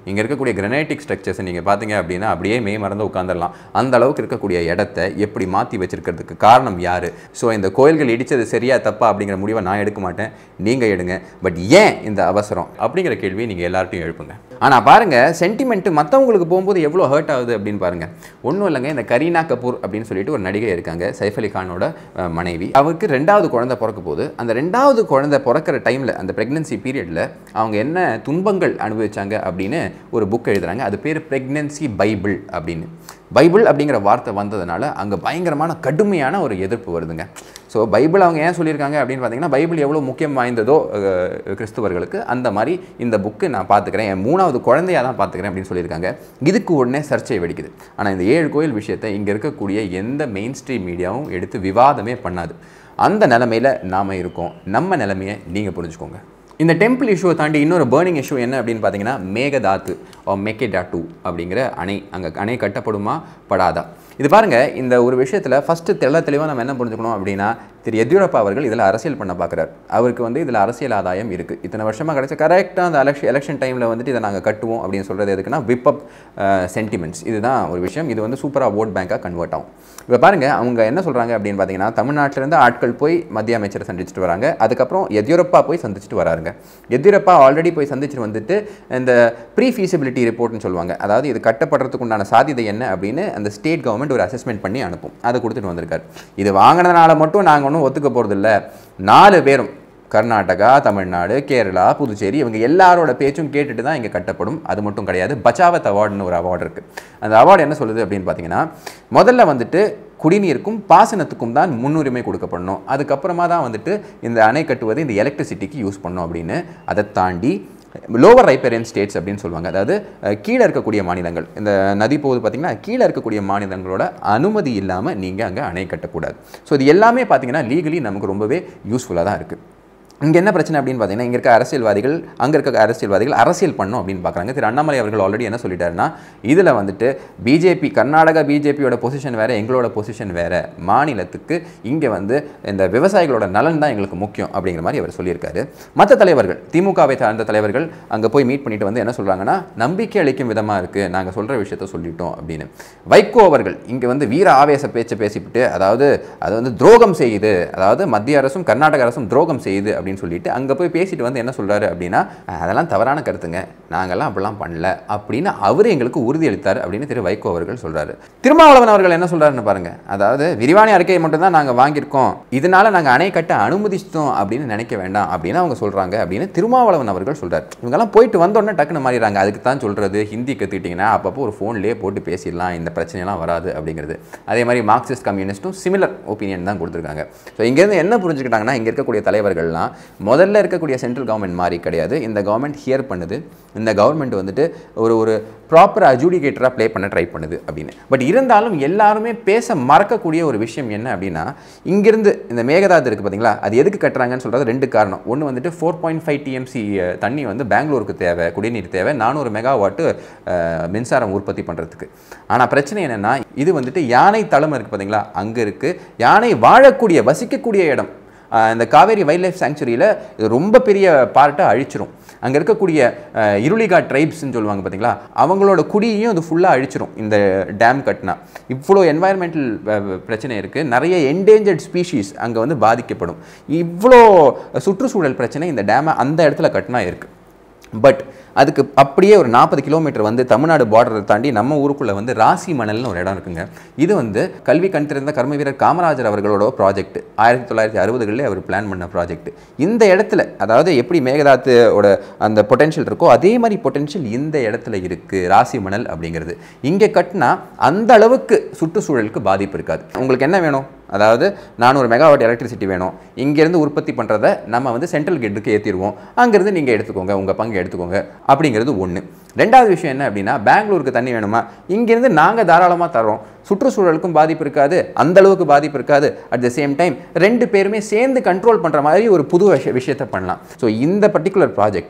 இங்கே இருக்கக்கூடிய கிரனைட்டிக் ஸ்ட்ரக்சர்ஸ் நீங்கள் பார்த்தீங்க அப்படின்னா அப்படியே மே மறந்து உட்காந்துடலாம் அந்த அளவுக்கு இருக்கக்கூடிய இடத்த எப்படி மாற்றி வச்சிருக்கிறதுக்கு காரணம் யார் ஸோ இந்த கோயில்கள் இடித்தது சரியா தப்பா அப்படிங்கிற முடிவை நான் எடுக்க மாட்டேன் நீங்கள் எடுங்க பட் ஏன் இந்த அவசரம் அப்படிங்கிற கேள்வியை நீங்கள் எல்லார்ட்டையும் எழுப்புங்க ஆனால் பாருங்கள் சென்டிமெண்ட் மற்றவங்களுக்கு போகும்போது எவ்வளோ ஹர்ட் ஆகுது அப்படின்னு பாருங்கள் ஒன்றும் இல்லைங்க இந்த கரீனா கபூர் அப்படின்னு சொல்லிட்டு ஒரு நடிகை இருக்காங்க சைஃப் அலி கானோட அஹ், மனைவி அவருக்கு ரெண்டாவது குழந்தை பிறக்க போகுது அந்த ரெண்டாவது குழந்தை பிறக்கிற டைமில் அந்த ப்ரெக்னன்சி பீரியடில் அவங்க என்ன துன்பங்கள் அனுபவிச்சாங்க அப்படின்னு ஒரு புக் எழுதுறாங்க அது பேர் ப்ரெக்னன்சி பைபிள் அப்படின்னு பைபிள் அப்படிங்கிற வார்த்தை வந்ததுனால அங்கே பயங்கரமான கடுமையான ஒரு எதிர்ப்பு வருதுங்க ஸோ பைபிள் அவங்க ஏன் சொல்லியிருக்காங்க அப்படின்னு பார்த்தீங்கன்னா பைபிள் எவ்வளோ முக்கியம் வாய்ந்ததோ அஹ், கிறிஸ்துவர்களுக்கு அந்த மாதிரி இந்த புக்கு நான் பார்த்துக்கிறேன் என் மூணாவது குழந்தையாக தான் பார்த்துக்கிறேன் அப்படின்னு சொல்லியிருக்காங்க இதுக்கு உடனே சர்ச்சை வெடிக்குது ஆனால் இந்த ஏழு கோயில் விஷயத்தை இங்கே இருக்கக்கூடிய எந்த மெயின் ஸ்ட்ரீம் மீடியாவும் எடுத்து விவாதமே பண்ணாது அந்த நிலமையில் நாம் இருக்கோம் நம்ம நிலைமையை நீங்கள் புரிஞ்சுக்கோங்க இந்த டெம்பிள் இஷ்யூவை தாண்டி இன்னொரு பேர்னிங் இஷ்யூ என்ன அப்படின்னு பார்த்தீங்கன்னா மேகதாத்து ஓ மெக்கேடாட்டு அப்படிங்கிற அணை அங்கே அணை கட்டப்படுமா படாதா இது பாருங்க இந்த ஒரு விஷயத்தில் ஃபஸ்ட்டு தெள்ள தெளிவாக நம்ம என்ன புரிஞ்சுக்கணும் அப்படின்னா திரு எத்யூரப்பா அவர்கள் இதில் அரசியல் பண்ண பார்க்குறாரு அவருக்கு வந்து இதில் அரசியல் ஆதாயம் இருக்குது இத்தனை வருஷமாக கிடைச்ச கரெக்டாக அந்த எலெக்ஷன் எலெக்ஷன் டைமில் வந்துட்டு இதை நாங்கள் கட்டுவோம் அப்படின்னு சொல்கிறது எதுக்குன்னா விப் அப் சென்டிமெண்ட்ஸ் இதுதான் ஒரு விஷயம் இது வந்து சூப்பராக ஓட் பேங்காக கன்வெர்ட் ஆகும் இப்போ பாருங்கள் அவங்க என்ன சொல்கிறாங்க அப்படின்னு பார்த்தீங்கன்னா தமிழ்நாட்டிலேருந்து ஆட்கள் போய் மத்திய அமைச்சரை சந்திச்சுட்டு வராங்க அதுக்கப்புறம் எத்யூரப்பா போய் சந்திச்சுட்டு வராருங்க எத்யூரப்பா ஆல்ரெடி போய் சந்திச்சுட்டு வந்துட்டு இந்த ப்ரீ ஃபீசிபிலிட்டி ரிப்போர்ட்னு சொல்லுவாங்க அதாவது இது கட்டப்படுறதுக்கு உண்டான சாத்தியதை என்ன அப்படின்னு அந்த ஸ்டேட் கவர்மெண்ட் ஒரு அசஸ்மெண்ட் பண்ணி அனுப்பும் அதை கொடுத்துட்டு வந்திருக்காரு இது வாங்கினதுனால மட்டும் நாங்கள் ஒன்றும் ஒத்துக்க போகிறதில்ல நாலு பேரும் கர்நாடகா தமிழ்நாடு கேரளா புதுச்சேரி இவங்க எல்லாரோட பேச்சும் கேட்டுட்டு தான் இங்கே கட்டப்படும் அது மட்டும் கிடையாது பச்சாவத் அவார்டுன்னு ஒரு அவார்டு இருக்குது அந்த அவார்டு என்ன சொல்லுது அப்படின்னு பார்த்தீங்கன்னா முதல்ல வந்துட்டு குடிநீருக்கும் பாசனத்துக்கும் தான் முன்னுரிமை கொடுக்கப்படணும் அதுக்கப்புறமா தான் வந்துட்டு இந்த அணை கட்டுவது இந்த எலக்ட்ரிசிட்டிக்கு யூஸ் பண்ணணும் அப்படின்னு அதை தாண்டி லோவர் ரைப்பரியன் ஸ்டேட்ஸ் அப்படின்னு சொல்லுவாங்க அதாவது அஹ், கீழே இருக்கக்கூடிய மாநிலங்கள் இந்த நதி போகுது பார்த்தீங்கன்னா கீழே இருக்கக்கூடிய மாநிலங்களோட அனுமதி இல்லாமல் நீங்கள் அங்கே அணை கட்டக்கூடாது ஸோ இது எல்லாமே பார்த்தீங்கன்னா லீகலி நமக்கு ரொம்பவே யூஸ்ஃபுல்லாக தான் இருக்குது இங்கே என்ன பிரச்சனை அப்படின்னு பார்த்தீங்கன்னா இங்கே இருக்க அரசியல்வாதிகள் அங்கே இருக்க அரசியல்வாதிகள் அரசியல் பண்ணும் அப்படின்னு பார்க்குறாங்க திரு அண்ணாமலை அவர்கள் ஆல்ரெடி என்ன சொல்லிட்டாருன்னா இதில் வந்துட்டு பிஜேபி கர்நாடகா பிஜேபியோட பொசிஷன் வேறு எங்களோட பொசிஷன் வேறு மாநிலத்துக்கு இங்கே வந்து இந்த விவசாயிகளோட நலன் தான் எங்களுக்கு முக்கியம் அப்படிங்கிற மாதிரி அவர் சொல்லியிருக்காரு மற்ற தலைவர்கள் திமுகவை சார்ந்த தலைவர்கள் அங்கே போய் மீட் பண்ணிட்டு வந்து என்ன சொல்கிறாங்கன்னா நம்பிக்கை அளிக்கும் விதமாக இருக்குது நாங்கள் சொல்கிற விஷயத்த சொல்லிட்டோம் அப்படின்னு வைகோ அவர்கள் இங்கே வந்து வீர ஆவேச பேச்சை பேசிவிட்டு அதாவது அது வந்து துரோகம் செய்யுது அதாவது மத்திய அரசும் கர்நாடக அரசும் துரோகம் செய்யுது அப்படின்னு சொல்லிட்டு அங்கே போய் பேசிட்டு வந்து என்ன சொல்றாரு அப்படின்னா "அஹ், அதெல்லாம் தவறான கருத்துங்க நாங்கெல்லாம் அப்படிலாம் பண்ணல அப்படின்னு அவர் எங்களுக்கு உறுதியளித்தார் அப்படின்னு திரு வைகோ அவர்கள் சொல்றாரு திருமாவளவன் அவர்கள் என்ன சொல்றாருன்னு பாருங்க அதாவது விரிவான அறிக்கையை மட்டும் தான் நாங்கள் வாங்கியிருக்கோம் இதனால நாங்கள் அணை கட்ட அனுமதிச்சிட்டோம் அப்படின்னு நினைக்க வேண்டாம் அப்படின்னு அவங்க சொல்றாங்க அப்படின்னு திருமாவளவன் அவர்கள் சொல்றாரு இவங்கெல்லாம் போயிட்டு வந்தோடனே டக்குன்னு மாறிடுறாங்க அதுக்கு தான் சொல்றது ஹிந்தி கற்றுக்கிட்டிங்கன்னா அப்பப்போ ஒரு ஃபோன்லேயே போட்டு பேசிடலாம் இந்த பிரச்சனையெல்லாம் வராது அப்படிங்கிறது அதே மாதிரி மார்க்சிஸ்ட் கம்யூனிஸ்ட்டும் சிமிலர் ஒப்பீனியன் தான் கொடுத்துருக்காங்க ஸோ இங்கேருந்து என்ன புரிஞ்சுக்கிட்டாங்கன்னா இங்கே இருக்கக்கூடிய தலைவர்கள்லாம் முதல்ல இருக்கக்கூடிய சென்ட்ரல் கவர்மெண்ட் மாதிரி கிடையாது இந்த கவர்மெண்ட் ஹியர் பண்ணுது இந்த கவர்மெண்ட் வந்துட்டு ஒரு ஒரு ப்ராப்பர் அஜூடிகேட்டராக ப்ளே பண்ண ட்ரை பண்ணுது அப்படின்னு பட் இருந்தாலும் எல்லாருமே பேச மறக்கக்கூடிய ஒரு விஷயம் என்ன அப்படின்னா இங்கிருந்து இந்த மேகதாது இருக்குது பார்த்தீங்களா அது எதுக்கு கட்டுறாங்கன்னு சொல்கிறது ரெண்டு காரணம் ஒன்று வந்துட்டு ஃபோர் பாயிண்ட் ஃபைவ் டிஎம்சி தண்ணி வந்து பெங்களூருக்கு தேவை குடிநீர் தேவை நானூறு மெகாவாட்டு அஹ், மின்சாரம் உற்பத்தி பண்ணுறதுக்கு ஆனால் பிரச்சனை என்னென்னா இது வந்துட்டு யானை தளம் இருக்குது பார்த்தீங்களா அங்கே இருக்குது யானை வாழக்கூடிய வசிக்கக்கூடிய இடம் ஆஹ் இந்த காவேரி வைல்ட் லைஃப் சாங்சுரியில் இது ரொம்ப பெரிய பார்ட்டை அழிச்சிரும் அங்கே இருக்கக்கூடிய ஆஹ் இருளிகா ட்ரைப்ஸ்னு சொல்லுவாங்க பார்த்தீங்களா அவங்களோட குடியையும் இது ஃபுல்லாக அழிச்சிரும் இந்த டேம் கட்டினா இவ்வளோ என்வாயர்மெண்டல் பிரச்சனை இருக்குது நிறைய என்டேஞ்சர்ட் ஸ்பீஷீஸ் அங்கே வந்து பாதிக்கப்படும் இவ்வளோ சுற்றுச்சூழல் பிரச்சனை இந்த டேமை அந்த இடத்துல கட்டினா இருக்குது பட் அதுக்கு அப்படியே ஒரு நாற்பது கிலோமீட்டர் வந்து தமிழ்நாடு பார்டரை தாண்டி நம்ம ஊருக்குள்ளே வந்து ராசி மணல்னு ஒரு இடம் இருக்குங்க இது வந்து கல்வி கண் திறந்த கர்ம வீரர் காமராஜர் அவர்களோட ப்ராஜெக்ட் ஆயிரத்தி தொள்ளாயிரத்தி அறுபதுகளில் அவர் பிளான் பண்ண ப்ராஜெக்ட் இந்த இடத்துல அதாவது எப்படி மேகதாத்தோட அந்த பொட்டென்ஷியல் இருக்கோ அதே மாதிரி பொட்டென்ஷியல் இந்த இடத்துல இருக்குது ராசி மணல் அப்படிங்கிறது இங்கே கட்டினா அந்த அளவுக்கு சுற்றுச்சூழலுக்கு பாதிப்பு இருக்காது உங்களுக்கு என்ன வேணும் அதாவது நானூறு மெகாவாட் எலக்ட்ரிசிட்டி வேணும் இங்கேருந்து உற்பத்தி பண்ணுறத நம்ம வந்து சென்ட்ரல் கிரிட்டுக்கு ஏற்றிடுவோம் அங்கேருந்து நீங்கள் எடுத்துக்கோங்க உங்கள் பங்கு எடுத்துக்கோங்க அப்படிங்கிறது ஒன்று ரெண்டாவது விஷயம் என்ன அப்படின்னா பெங்களூருக்கு தண்ணி வேணுமா இங்கேருந்து நாங்கள் தாராளமாக தரோம் சுற்றுச்சூழலுக்கும் பாதிப்பு இருக்காது அந்த அளவுக்கு பாதிப்பு இருக்காது அட் த சேம் டைம் ரெண்டு பேருமே சேர்ந்து கண்ட்ரோல் பண்ணுற மாதிரி ஒரு புது விஷய விஷயத்தை பண்ணலாம் ஸோ இந்த பர்டிகுலர் ப்ராஜெக்டை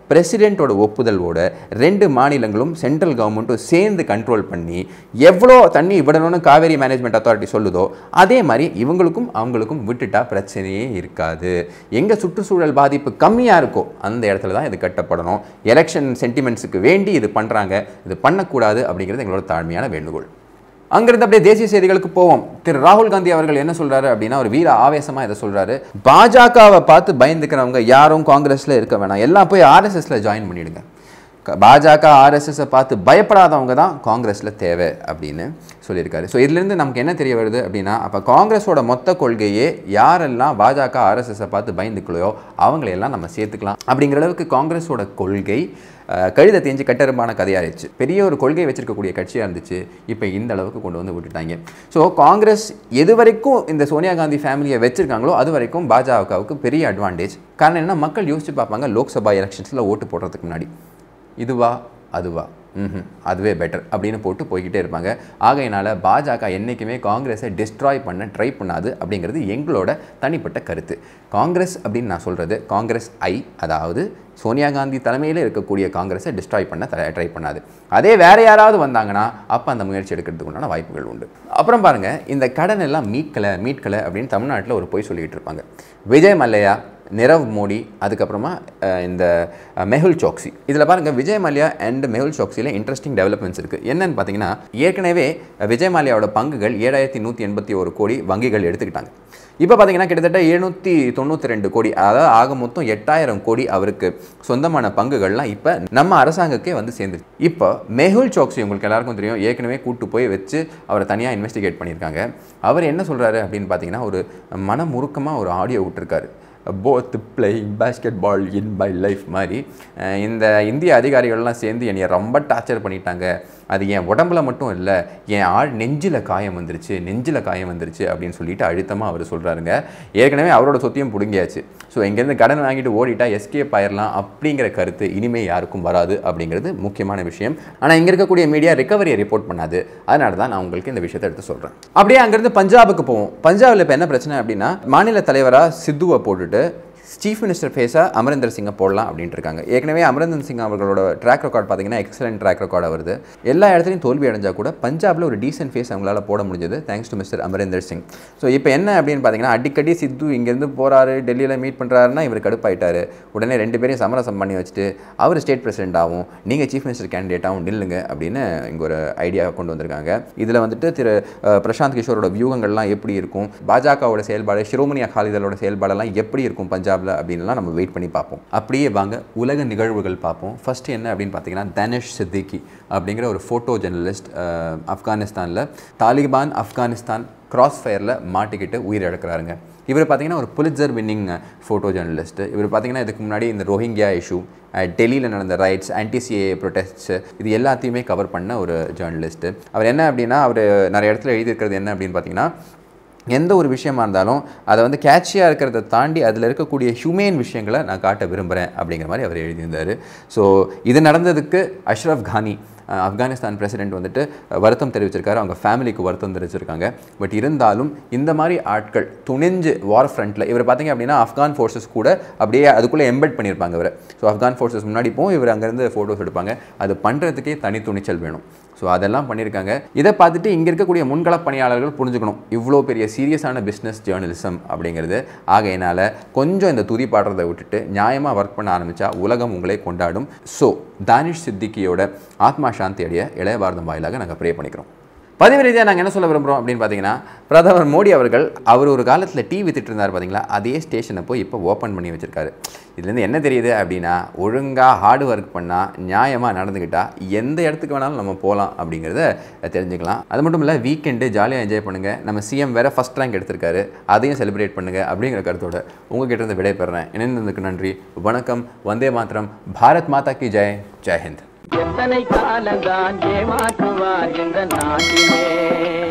பிரசிடெண்ட்டோட ஒப்புதலோட ரெண்டு மாநிலங்களும் சென்ட்ரல் கவர்மெண்ட்டும் சேர்ந்து கண்ட்ரோல் பண்ணி எவ்வளோ தண்ணி விடணும்னு காவேரி மேனேஜ்மெண்ட் அத்தாரிட்டி சொல்லுதோ அதே மாதிரி இவங்களுக்கும் அவங்களுக்கும் விட்டுட்டா பிரச்சனையே இருக்காது எங்கே சுற்றுச்சூழல் பாதிப்பு கம்மியாக இருக்கோ அந்த இடத்துல தான் இது கட்டப்படணும் எலெக்ஷன் சென்டிமெண்ட்ஸுக்கு வேண்டி இது பண்ணுறாங்க இது பண்ணக்கூடாது அப்படிங்கிறது எங்களோட தாழ்மையான வேண்டுகோள் அங்கிருந்து அப்படியே தேசிய செய்திகளுக்கு போவோம் திரு ராகுல் காந்தி அவர்கள் என்ன சொல்றாரு அப்படின்னா ஒரு வீர ஆவேசமா இதை சொல்றாரு பாஜகவை பார்த்து பயந்துக்கிறவங்க யாரும் காங்கிரஸ்ல இருக்க வேணாம் எல்லாம் போய் ஆர்எஸ்எஸ்ல ஜாயின் பண்ணிடுங்க க- பாஜக ஆர்எஸ்எஸ்ஸை பார்த்து பயப்படாதவங்க தான் காங்கிரஸில் தேவை அப்படின்னு சொல்லியிருக்காரு ஸோ இதுலேருந்து நமக்கு என்ன தெரிய வருது அப்படின்னா அப்போ காங்கிரஸோட மொத்த கொள்கையே யாரெல்லாம் பாஜக ஆர்எஸ்எஸ்ஸை பார்த்து பயந்துக்கலையோ அவங்களையெல்லாம் நம்ம சேர்த்துக்கலாம் அப்படிங்கிற அளவுக்கு காங்கிரஸோட கொள்கை அஹ், கழுதை தேஞ்சு கட்டெரும்பான கதையாயிருச்சு பெரிய ஒரு கொள்கை வச்சிருக்கக்கூடிய கட்சியாக இருந்துச்சு இப்போ இந்த அளவுக்கு கொண்டு வந்து விட்டுட்டாங்க ஸோ காங்கிரஸ் எது வரைக்கும் இந்த சோனியா காந்தி ஃபேமிலியை வச்சிருக்காங்களோ அது வரைக்கும் பாஜகவுக்கு பெரிய அட்வான்டேஜ் காரணம் என்ன மக்கள் யோசிச்சு பார்ப்பாங்க லோக்சபா எலெக்ஷன்ஸில் ஓட்டு போடுறதுக்கு முன்னாடி இதுவா அதுவா ம் அதுவே பெட்டர் அப்படின்னு போட்டு போய்கிட்டே இருப்பாங்க ஆகையினால பாஜக என்றைக்குமே காங்கிரஸை டிஸ்ட்ராய் பண்ண ட்ரை பண்ணாது அப்படிங்கிறது எங்களோட தனிப்பட்ட கருத்து காங்கிரஸ் அப்படின்னு நான் சொல்கிறது காங்கிரஸ் ஐ அதாவது சோனியா காந்தி தலைமையில் இருக்கக்கூடிய காங்கிரஸை டிஸ்ட்ராய் பண்ண ட்ரை பண்ணாது அதே வேற யாராவது வந்தாங்கன்னா அப்போ அந்த முயற்சி எடுக்கிறதுக்கு உண்டான வாய்ப்புகள் உண்டு அப்புறம் பாருங்க இந்த கடன் எல்லாம் மீட்கலை மீட்கலை அப்படின்னு தமிழ்நாட்டில் ஒரு பொய் சொல்லிக்கிட்டு இருப்பாங்க விஜய் மல்லையா நிரவ் மோடி அதுக்கப்புறமா அஹ், இந்த அஹ், மெஹுல் சோக்சி இதில் பாருங்கள் விஜய் மல்யா அண்ட் மெஹுல் சோக்சியில் இன்ட்ரெஸ்டிங் டெவலப்மெண்ட்ஸ் இருக்குது என்னன்னு பார்த்தீங்கன்னா ஏற்கனவே அஹ், விஜய் மல்யாவோட பங்குகள் ஏழாயிரத்தி நூற்றி எண்பத்தி ஒரு கோடி வங்கிகள் எடுத்துக்கிட்டாங்க இப்போ பார்த்தீங்கன்னா கிட்டத்தட்ட எழுநூற்றி தொண்ணூற்றி ரெண்டு கோடி அதாவது ஆக மொத்தம் எட்டாயிரம் கோடி அவருக்கு சொந்தமான பங்குகள்லாம் இப்போ நம்ம அரசாங்கக்கே வந்து சேர்ந்துருச்சு இப்போ மெஹுல் சோக்சி உங்களுக்கு எல்லாருக்கும் தெரியும் ஏற்கனவே கூட்டு போய் வச்சு அவரை தனியாக இன்வெஸ்டிகேட் பண்ணியிருக்காங்க அவர் என்ன சொல்கிறாரு அப்படின்னு பார்த்தீங்கன்னா ஒரு மனமுருக்கமாக ஒரு ஆடியோ விட்டுருக்காரு both playing basketball in by life மாதிரி அஹ் இந்த இந்திய அதிகாரிகள்லாம் சேர்ந்து என்னை ரொம்ப டார்ச்சர் பண்ணிட்டாங்க அது என் உடம்புல மட்டும் இல்லை என் ஆள் நெஞ்சில் காயம் வந்துருச்சு நெஞ்சில் காயம் வந்துருச்சு அப்படின்னு சொல்லிட்டு அழுத்தமாக அவர் சொல்கிறாருங்க ஏற்கனவே அவரோட சொத்தையும் பிடுங்கியாச்சு ஸோ இங்கேருந்து கடன் வாங்கிட்டு ஓடிட்டா எஸ்கேப் ஆயிடலாம் அப்படிங்கிற கருத்து இனிமே யாருக்கும் வராது அப்படிங்கிறது முக்கியமான விஷயம் ஆனால் இங்கே இருக்கக்கூடிய மீடியா ரிகவரியை ரிப்போர்ட் பண்ணாது அதனால தான் நான் உங்களுக்கு இந்த விஷயத்தை எடுத்து சொல்கிறேன் அப்படியே அங்கேருந்து பஞ்சாபுக்கு போவோம் பஞ்சாபில் இப்போ என்ன பிரச்சனை அப்படின்னா மாநில தலைவராக சித்துவை போட்டுட்டு சீஃப் மினிஸ்டர் ஃபேஸாக அமரிந்தர் சிங்கை போடலாம் அப்படின்ட்டு இருக்காங்க ஏற்கனவே அமரிந்தர் சிங் அவர்களோட ட்ராக் ரெக்கார்ட் பார்த்தீங்கன்னா எக்ஸலன்ட் ட்ராக் ரெக்கார்டாக வருது எல்லா இடத்துலையும் தோல்வி அடைஞ்சா கூட பஞ்சாபில் ஒரு டீசென்ட் ஃபேஸ் அவங்களால போட முடிஞ்சது thanks to Mister Amarinder Singh so இப்போ என்ன அப்படின்னு பார்த்தீங்கன்னா அடிக்கடி சித்து இங்கேருந்து போகிறாரு டெல்லியில் மீட் பண்ணுறாருன்னா இவர் கடுப்பாயிட்டாரு உடனே ரெண்டு பேரையும் சமரசம் பண்ணி வச்சுட்டு அவர் ஸ்டேட் பிரசிடென்ட் ஆகும் நீங்கள் சீஃப் மினிஸ்டர் கேண்டிடேட்டாகவும் நில்லுங்க அப்படின்னு இங்கே ஒரு ஐடியா கொண்டு வந்திருக்காங்க இதில் வந்துட்டு திரு அஹ், பிரசாந்த் கிஷோரோட வியூகங்கள்லாம் எப்படி இருக்கும் பாஜகவோட செயல்பாடு சிரோமணி அகாலிதளோட செயல்பாடெல்லாம் எப்படி இருக்கும் பஞ்சாப்ல அப்படின்லாம் நம்ம வெயிட் பண்ணி பார்ப்போம் அப்படியே வாங்க உலக நிகழ்வுகள் பார்ப்போம் ஃபர்ஸ்ட் என்ன அப்படின்னு பார்த்தீங்கன்னா தனுஷ் சித்திகி அப்படிங்கிற ஒரு ஃபோட்டோ ஜெர்னலிஸ்ட் ஆப்கானிஸ்தானில் தாலிபான் ஆப்கானிஸ்தான் கிராஸ் ஃபயரில் மாட்டிக்கிட்டு உயிரிழக்கிறாருங்க இவர் பார்த்தீங்கன்னா ஒரு புலிட்சர் வின்னிங் ஃபோட்டோ ஜேர்னலிஸ்ட் இவர் பார்த்தீங்கன்னா இதுக்கு முன்னாடி இந்த ரோஹிங்கியா இஷ்யூ டெல்லியில் நடந்த ரைட்ஸ் ஆன்டிசிஏ ப்ரொடெஸ்ட்ஸ் இது எல்லாத்தையுமே கவர் பண்ண ஒரு ஜேர்னலிஸ்ட்டு அவர் என்ன அப்படின்னா அவர் நிறைய இடத்துல எழுதியிருக்கிறது என்ன அப்படின்னு பார்த்தீங்கன்னா எந்த ஒரு விஷயமா இருந்தாலும் அதை வந்து கேட்சியாக இருக்கிறத தாண்டி அதில் இருக்கக்கூடிய ஹியூமேன் விஷயங்களை நான் காட்ட விரும்புகிறேன் அப்படிங்கிற மாதிரி அவர் எழுதியிருந்தார் ஸோ இது நடந்ததுக்கு அஷ்ரஃப் கானி அஹ், ஆப்கானிஸ்தான் பிரசிடென்ட் வந்துட்டு அஹ், வருத்தம் தெரிவிச்சிருக்காரு அவங்க ஃபேமிலிக்கு வருத்தம் தெரிவிச்சிருக்காங்க பட் இருந்தாலும் இந்த மாதிரி ஆட்கள் துணிஞ்சு வார் ஃப்ரண்ட்டில் இவர் பார்த்தீங்க அப்படின்னா ஆப்கான் ஃபோர்ஸஸ் கூட அப்படியே அதுக்குள்ளே எம்பெட் பண்ணியிருப்பாங்க இவர் ஸோ ஆப்கான் ஃபோர்ஸஸ் முன்னாடி போகும் இவர் அங்கேருந்து ஃபோட்டோஸ் எடுப்பாங்க அது பண்ணுறதுக்கே தனி துணிச்சல் வேணும் ஸோ அதெல்லாம் பண்ணியிருக்காங்க இதை பார்த்துட்டு இங்கே இருக்கக்கூடிய முன்கள பணியாளர்கள் புரிஞ்சுக்கணும் இவ்வளோ பெரிய சீரியஸான பிஸ்னஸ் ஜேர்னலிசம் அப்படிங்கிறது ஆகையினால கொஞ்சம் இந்த துதி பாடுறதை விட்டுட்டு நியாயமாக ஒர்க் பண்ண ஆரம்பித்தா உலகம் உங்களை கொண்டாடும் ஸோ தானிஷ் சித்திக்கியோட ஆத்மா சாந்தி அடைய இளைய பாரதம் வாயிலாக நாங்கள் ப்ரே பண்ணிக்கிறோம் பதிவு ரீதியாக நாங்கள் என்ன சொல்ல விரும்புகிறோம் அப்படின்னு பார்த்தீங்கன்னா பிரதமர் மோடி அவர்கள் அவர் ஒரு காலத்தில் டீ வித்துட்டு இருந்தார் பார்த்தீங்களா அதே ஸ்டேஷனை போய் இப்போ ஓப்பன் பண்ணி வச்சிருக்காரு இதுலேருந்து என்ன தெரியுது அப்படின்னா ஒழுங்காக ஹார்ட் ஒர்க் பண்ணால் நியாயமாக நடந்துக்கிட்டால் எந்த இடத்துக்கு வேணாலும் நம்ம போகலாம் அப்படிங்கிறத தெரிஞ்சுக்கலாம் அது மட்டும் இல்லை வீக்கெண்டு ஜாலியாக என்ஜாய் பண்ணுங்கள் நம்ம சிஎம் வேறு ஃபஸ்ட் ரேங்க் எடுத்திருக்காரு அதையும் செலிப்ரேட் பண்ணுங்கள் அப்படிங்கிற கருத்தோட உங்ககிட்ட இருந்து விடைபெறேன் இணைந்ததுக்கு நன்றி வணக்கம் வந்தே மாத்திரம் பாரத் மாதா கி ஜெய் ஜெய் ஹிந்த் எத்தனை காலந்தான் ஏமாற்றுவார் இந்த நாட்டிலே